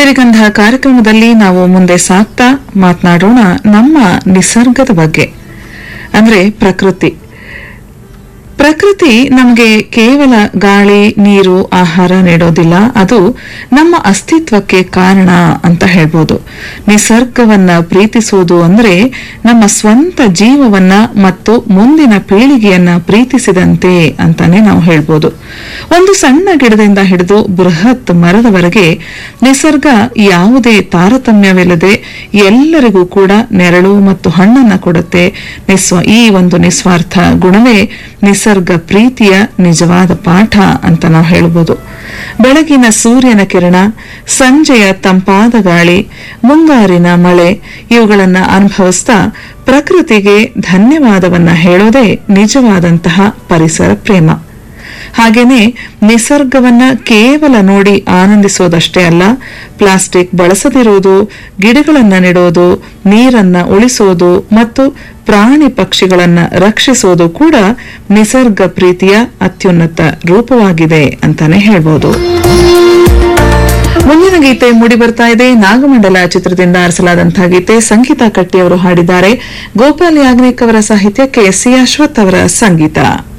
ಸಿರಿಗಂಧ ಕಾರ್ಯಕ್ರಮದಲ್ಲಿ ನಾವು ಮುಂದೆ ಸಾಕ್ತಾ ಮಾತನಾಡೋಣ ನಮ್ಮ ನಿಸರ್ಗದ ಬಗ್ಗೆ ಅಂದ್ರೆ ಪ್ರಕೃತಿ ಪ್ರಕೃತಿ ನಮಗೆ ಕೇವಲ ಗಾಳಿ ನೀರು ಆಹಾರ ನೀಡೋದಿಲ್ಲ ಅದು ನಮ್ಮ ಅಸ್ತಿತ್ವಕ್ಕೆ ಕಾರಣ ಅಂತ ಹೇಳ್ಬೋದು ನಿಸರ್ಗವನ್ನ ಪ್ರೀತಿಸುವುದು ಅಂದ್ರೆ ನಮ್ಮ ಸ್ವಂತ ಜೀವವನ್ನ ಮತ್ತು ಮುಂದಿನ ಪೀಳಿಗೆಯನ್ನ ಪ್ರೀತಿಸಿದಂತೆ ಅಂತಾನೆ ನಾವು ಹೇಳ್ಬೋದು ಒಂದು ಸಣ್ಣ ಗಿಡದಿಂದ ಹಿಡಿದು ಬೃಹತ್ ಮರದವರೆಗೆ ನಿಸರ್ಗ ಯಾವುದೇ ತಾರತಮ್ಯವಿಲ್ಲದೆ ಎಲ್ಲರಿಗೂ ಕೂಡ ನೆರಳು ಮತ್ತು ಹಣ್ಣನ್ನ ಕೊಡುತ್ತೆ ನಿಸ್ವ ಈ ಒಂದು ನಿಸ್ವಾರ್ಥ ಗುಣವೇ ನಿಸರ್ಗ ಪ್ರೀತಿಯ ನಿಜವಾದ ಪಾಠ ಅಂತ ನಾವು ಹೇಳ್ಬೋದು ಬೆಳಗಿನ ಸೂರ್ಯನ ಕಿರಣ ಸಂಜೆಯ ತಂಪಾದ ಗಾಳಿ ಮುಂಗಾರಿನ ಮಳೆ ಇವುಗಳನ್ನ ಅನುಭವಿಸ್ತಾ ಪ್ರಕೃತಿಗೆ ಧನ್ಯವಾದವನ್ನ ಹೇಳೋದೇ ನಿಜವಾದಂತಹ ಪರಿಸರ ಪ್ರೇಮ ಹಾಗೇನೆ ನಿಸರ್ಗವನ್ನ ಕೇವಲ ನೋಡಿ ಆನಂದಿಸೋದಷ್ಟೇ ಅಲ್ಲ ಪ್ಲಾಸ್ಟಿಕ್ ಬಳಸದಿರುವುದು ಗಿಡಗಳನ್ನ ನೆಡೋದು ನೀರನ್ನ ಉಳಿಸೋದು ಮತ್ತು ಪ್ರಾಣಿ ಪಕ್ಷಿಗಳನ್ನ ರಕ್ಷಿಸೋದು ಕೂಡ ನಿಸರ್ಗ ಪ್ರೀತಿಯ ಅತ್ಯುನ್ನತ ರೂಪವಾಗಿದೆ ಅಂತಾನೆ ಹೇಳ್ಬೋದು ಮುಂದಿನ ಗೀತೆ ಮೂಡಿ ಬರ್ತಾ ಇದೆ ನಾಗಮಂಡಲ ಚಿತ್ರದಿಂದ ಆರಿಸಲಾದಂತಹ ಗೀತೆ ಸಂಗೀತ ಕಟ್ಟಿಯವರು ಹಾಡಿದ್ದಾರೆ ಗೋಪಾಲ್ ಯಾಗ್ನಿಕ್ ಅವರ ಸಾಹಿತ್ಯಕ್ಕೆ ಸಿ ಅಶ್ವಥ್ ಅವರ ಸಂಗೀತ